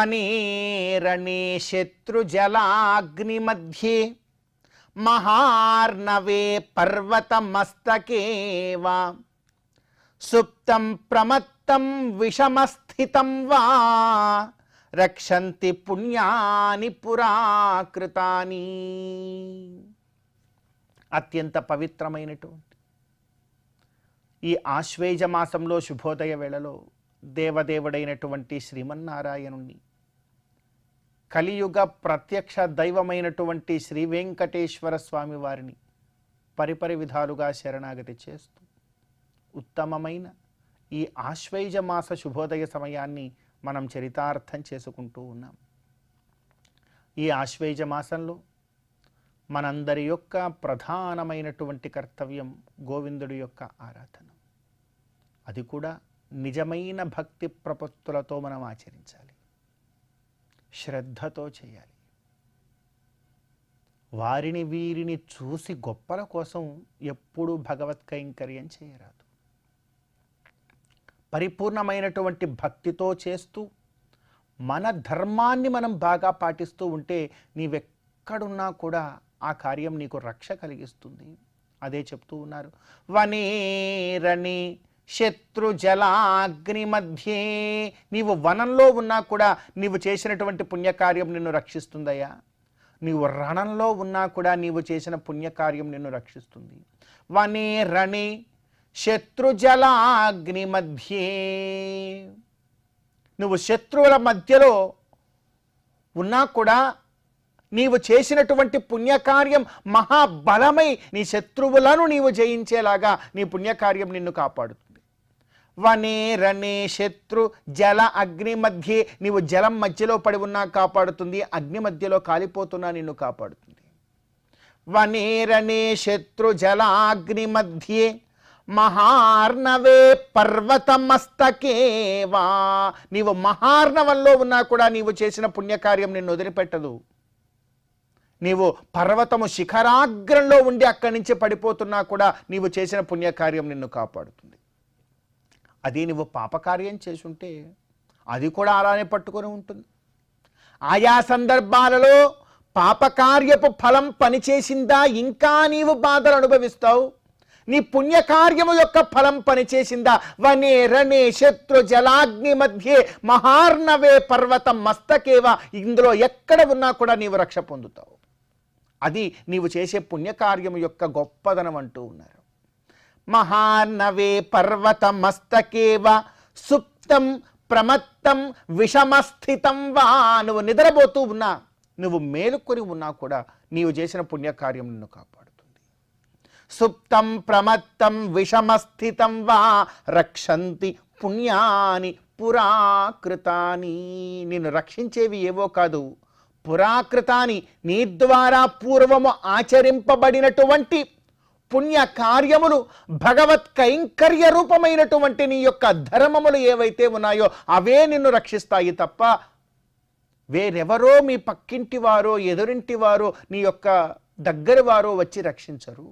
వనేరణే శత్రుజలాగ్నిమధ్యే మహార్ణవే పర్వతమస్తకే వా సుప్తం ప్రమత్తం విషమస్థితం వా రక్షంతి పుణ్యాని పురాకృతాని అత్యంత పవిత్రమైనటువంటి ఈ ఆశ్వేజ మాసంలో శుభోదయ వేళలో దేవదేవుడైనటువంటి శ్రీమన్నారాయణుణ్ణి కలియుగ ప్రత్యక్ష దైవమైనటువంటి శ్రీ వెంకటేశ్వర స్వామి వారిని పరిపరి విధాలుగా శరణాగతి చేస్తూ ఉత్తమమైన ఈ ఆశ్వైజ మాస శుభోదయ సమయాన్ని మనం చరితార్థం చేసుకుంటూ ఉన్నాం ఈ ఆశ్వైజ మాసంలో మనందరి యొక్క ప్రధానమైనటువంటి కర్తవ్యం గోవిందుడి యొక్క ఆరాధన అది కూడా నిజమైన భక్తి ప్రపత్తులతో మనం ఆచరించాలి శ్రద్ధతో చేయాలి వారిని వీరిని చూసి గొప్పల కోసం ఎప్పుడూ భగవత్ కైంకర్యం చేయరాదు పరిపూర్ణమైనటువంటి భక్తితో చేస్తూ మన ధర్మాన్ని మనం బాగా పాటిస్తూ ఉంటే నీవెక్కడున్నా కూడా ఆ కార్యం నీకు రక్ష కలిగిస్తుంది అదే చెప్తూ ఉన్నారు వనేరణి శత్రు జలాగ్ని మధ్యే నీవు వనంలో ఉన్నా కూడా నీవు చేసినటువంటి పుణ్యకార్యం నిన్ను రక్షిస్తుందయ్యా నీవు రణంలో ఉన్నా కూడా నీవు చేసిన పుణ్యకార్యం నిన్ను రక్షిస్తుంది వనే రణి శత్రుజలాగ్ని మధ్యే నువ్వు శత్రువుల మధ్యలో ఉన్నా కూడా నీవు చేసినటువంటి పుణ్యకార్యం మహాబలమై నీ శత్రువులను నీవు జయించేలాగా నీ పుణ్యకార్యం నిన్ను కాపాడుతుంది వనే రనే శత్రు జల అగ్ని మధ్యే నీవు జలం మధ్యలో పడి ఉన్నా కాపాడుతుంది అగ్ని మధ్యలో కాలిపోతున్నా నిన్ను కాపాడుతుంది వనేరనే శత్రు జలాగ్ని మధ్యే మహార్ణవే పర్వతమస్తకే వా నీవు మహార్ణవంలో ఉన్నా కూడా నీవు చేసిన పుణ్యకార్యం నిన్ను వదిలిపెట్టదు నీవు పర్వతము శిఖరాగ్రంలో ఉండి అక్కడి నుంచి పడిపోతున్నా కూడా నీవు చేసిన పుణ్యకార్యం నిన్ను కాపాడుతుంది అది నువ్వు పాపకార్యం చేసుంటే అది కూడా అలానే పట్టుకొని ఉంటుంది ఆయా సందర్భాలలో పాపకార్యపు ఫలం పనిచేసిందా ఇంకా నీవు బాధలు అనుభవిస్తావు నీ పుణ్యకార్యము యొక్క ఫలం పనిచేసిందా వనే రణే శత్రు జలాగ్ని మధ్యే మహార్ణవే పర్వతం మస్తకేవా ఇందులో ఎక్కడ ఉన్నా కూడా నీవు రక్ష పొందుతావు అది నీవు చేసే పుణ్యకార్యము యొక్క గొప్పదనం అంటూ ఉన్నారు మహానవే పర్వతమస్తకేవ సుప్తం ప్రమత్తం విషమస్థితం వా నువ్వు నిద్రపోతూ ఉన్నా నువ్వు మేలుకొని ఉన్నా కూడా నీవు చేసిన పుణ్యకార్యం నిన్ను కాపాడుతుంది సుప్తం ప్రమత్తం విషమస్థితం వా రక్షంతి పుణ్యాని పురాకృతాని నిన్ను రక్షించేవి ఏవో కాదు పురాకృతాని నీ ద్వారా పూర్వము ఆచరింపబడినటువంటి పుణ్య కార్యములు భగవత్ కైంకర్య రూపమైనటువంటి నీ యొక్క ధర్మములు ఏవైతే ఉన్నాయో అవే నిన్ను రక్షిస్తాయి తప్ప వేరెవరో మీ పక్కింటి వారో ఎదురింటి వారో నీ యొక్క దగ్గర వారో వచ్చి రక్షించరు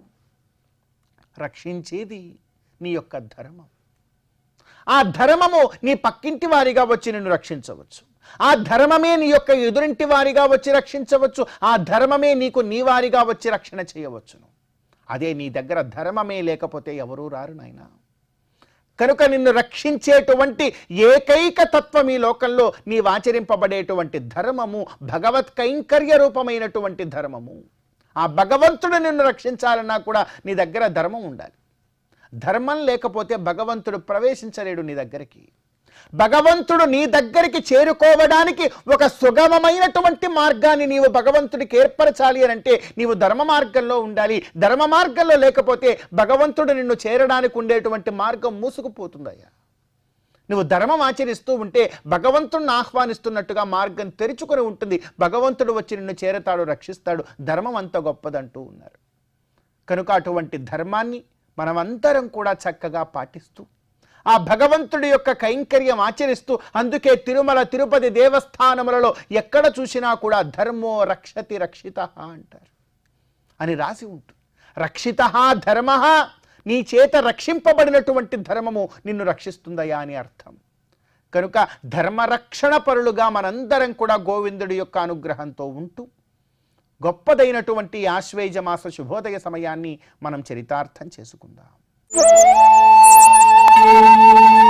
రక్షించేది నీ యొక్క ధర్మం ఆ ధర్మము నీ పక్కింటి వారిగా వచ్చి నిన్ను రక్షించవచ్చు ఆ ధర్మమే నీ యొక్క ఎదురింటి వారిగా వచ్చి రక్షించవచ్చు ఆ ధర్మమే నీకు నీ వారిగా వచ్చి రక్షణ చేయవచ్చును అదే నీ దగ్గర ధర్మమే లేకపోతే ఎవరూ రారు నాయనా కనుక నిన్ను రక్షించేటువంటి ఏకైక తత్వం ఈ లోకంలో నీవు ఆచరింపబడేటువంటి ధర్మము భగవత్ కైంకర్య రూపమైనటువంటి ధర్మము ఆ భగవంతుడు నిన్ను రక్షించాలన్నా కూడా నీ దగ్గర ధర్మం ఉండాలి ధర్మం లేకపోతే భగవంతుడు ప్రవేశించలేడు నీ దగ్గరికి భగవంతుడు నీ దగ్గరికి చేరుకోవడానికి ఒక సుగమమైనటువంటి మార్గాన్ని నీవు భగవంతుడికి ఏర్పరచాలి అని అంటే నీవు ధర్మ మార్గంలో ఉండాలి ధర్మ మార్గంలో లేకపోతే భగవంతుడు నిన్ను చేరడానికి ఉండేటువంటి మార్గం మూసుకుపోతుందయ్యా నువ్వు ధర్మం ఆచరిస్తూ ఉంటే భగవంతుడిని ఆహ్వానిస్తున్నట్టుగా మార్గం తెరుచుకొని ఉంటుంది భగవంతుడు వచ్చి నిన్ను చేరతాడు రక్షిస్తాడు ధర్మం అంత గొప్పదంటూ ఉన్నారు కనుక అటువంటి ధర్మాన్ని మనమంతరం కూడా చక్కగా పాటిస్తూ ఆ భగవంతుడి యొక్క కైంకర్యం ఆచరిస్తూ అందుకే తిరుమల తిరుపతి దేవస్థానములలో ఎక్కడ చూసినా కూడా ధర్మో రక్షతి రక్షిత అంటారు అని రాసి ఉంటుంది రక్షిత ధర్మ నీ చేత రక్షింపబడినటువంటి ధర్మము నిన్ను రక్షిస్తుందయా అని అర్థం కనుక ధర్మరక్షణ పరులుగా మనందరం కూడా గోవిందుడి యొక్క అనుగ్రహంతో ఉంటూ గొప్పదైనటువంటి ఆశ్వేజ మాస శుభోదయ సమయాన్ని మనం చరితార్థం చేసుకుందాం